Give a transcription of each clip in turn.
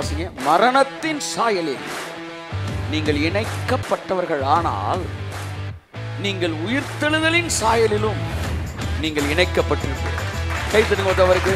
வாசிங்க மரணத்தின் சாயலில் நீங்கள் இணைக்கப்பட்டவர்கள் ஆனால் நீங்கள் உயிர்த்தெழுதலின் சாயலிலும் நீங்கள் இணைக்கப்பட்டிருப்பீர்கள் கை தருங்க உதவருக்கு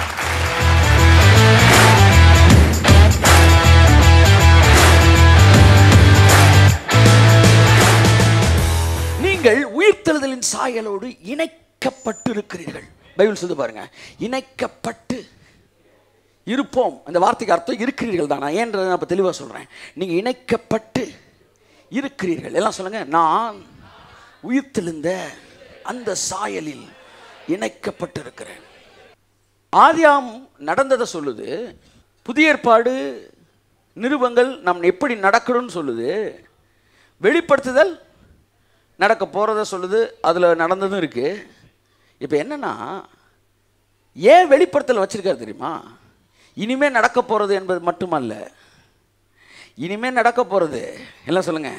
நீங்கள் உயிர்த்தெழுதலின் சாயலோடு இணைக்கப்பட்டிருக்கிறீர்கள் பைபிள் சொல்லி பாருங்க இணைக்கப்பட்டு இருப்போம் அந்த வார்த்தைக்கு அர்த்தம் இருக்கிறீர்கள் தான் நான் ஏன்றதை நான் இப்போ தெளிவாக சொல்கிறேன் நீங்கள் இணைக்கப்பட்டு இருக்கிறீர்கள் எல்லாம் சொல்லுங்க நான் உயிர்த்தெழுந்த அந்த சாயலில் இணைக்கப்பட்டிருக்கிறேன் ஆதியாம் நடந்ததை சொல்லுது புதிய ஏற்பாடு நிருபங்கள் நாம் எப்படி நடக்கணும்னு சொல்லுது வெளிப்படுத்துதல் நடக்க போகிறத சொல்லுது அதில் நடந்ததும் இருக்குது இப்போ என்னன்னா ஏன் வெளிப்படுத்தல் வச்சிருக்காரு தெரியுமா இனிமே நடக்க போகிறது என்பது மட்டுமல்ல இனிமே நடக்க போகிறது எல்லாம் சொல்லுங்க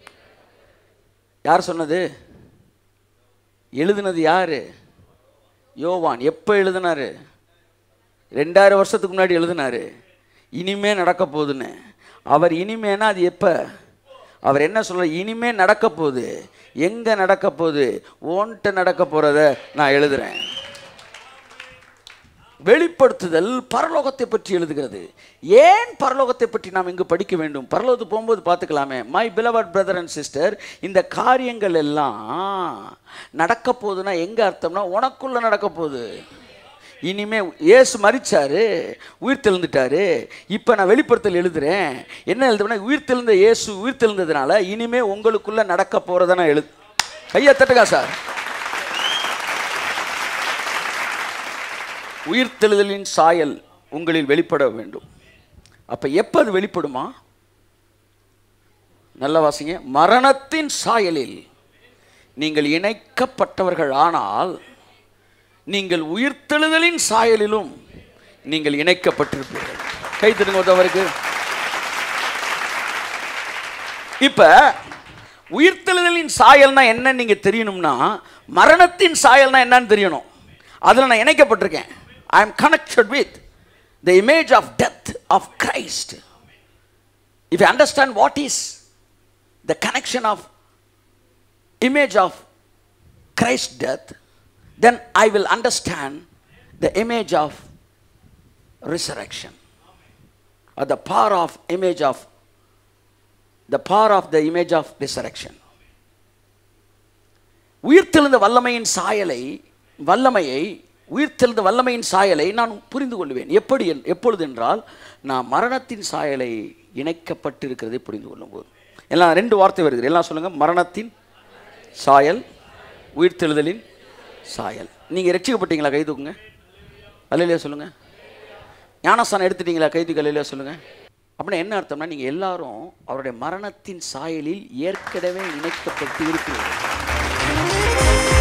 யார் சொன்னது எழுதுனது யார் யோவான் எப்போ எழுதினாரு ரெண்டாயிரம் வருஷத்துக்கு முன்னாடி எழுதினாரு இனிமே நடக்க போகுதுன்னு அவர் இனிமேனா அது எப்போ அவர் என்ன சொல்ற இனிமே நடக்க போகுது எங்கே நடக்க போகுது ஓன்ட்ட நடக்க போகிறத நான் எழுதுறேன் வெளிப்படுத்துதல் பரலோகத்தை பற்றி எழுதுகிறது ஏன் பரலோகத்தை பற்றி நாம் இங்கு படிக்க வேண்டும் பரலோகத்து போகும்போது பார்த்துக்கலாமே my beloved brother and sister இந்த காரியங்கள் எல்லாம் நடக்க போகுதுன்னா எங்கே அர்த்தம்னா உனக்குள்ள நடக்க போகுது இனிமே இயேசு மறிச்சாரு உயிர் தெழுந்துட்டாரு இப்போ நான் வெளிப்படுத்தல் எழுதுறேன் என்ன எழுதுவேன்னா உயிர் தெழுந்த இயேசு உயிர் தெழுந்ததுனால இனிமே உங்களுக்குள்ள நடக்க போகிறத நான் எழுது கையை தட்டுங்க சார் உயிர்த்தெழுதலின் சாயல் உங்களில் வெளிப்பட வேண்டும் அப்போ எப்போ அது வெளிப்படுமா நல்ல வாசிங்க மரணத்தின் சாயலில் நீங்கள் இணைக்கப்பட்டவர்கள் ஆனால் நீங்கள் உயிர்த்தெழுதலின் சாயலிலும் நீங்கள் இணைக்கப்பட்டிருப்பீர்கள் கை திருங்க அவருக்கு இப்ப உயிர்த்தெழுதலின் சாயல்னா என்னன்னு நீங்க தெரியணும்னா மரணத்தின் சாயல்னா என்னன்னு தெரியணும் அதில் நான் இணைக்கப்பட்டிருக்கேன் I am connected with the image of death of Christ if you understand what is the connection of image of Christ's death, then I will understand the image of resurrection or the power of image of the power of the image of resurrection. உயிர்த்தெழுந்த வல்லமையின் சாயலை வல்லமையை உயிர்த்தெழுந்த வல்லமையின் சாயலை நான் புரிந்து கொள்வேன் எப்படி என்- எப்பொழுது என்றால் நான் மரணத்தின் சாயலை இணைக்கப்பட்டிருக்கிறதை புரிந்து கொள்ளும்போது எல்லாம் ரெண்டு வார்த்தை வருகிறது எல்லாம் சொல்லுங்க மரணத்தின் சாயல் உயிர்த்தெழுதலின் சாயல் நீங்கள் ரட்சிக்கப்பட்டீங்களா கை தூக்குங்க அல்லையா சொல்லுங்க ஞானஸ்தானம் எடுத்துட்டீங்களா கை தூக்கு அல்லையா சொல்லுங்க அப்படின்னா என்ன அர்த்தம்னா நீங்கள் எல்லாரும் அவருடைய மரணத்தின் சாயலில் ஏற்கனவே இணைக்கப்பட்டு இருக்கிறீர்கள்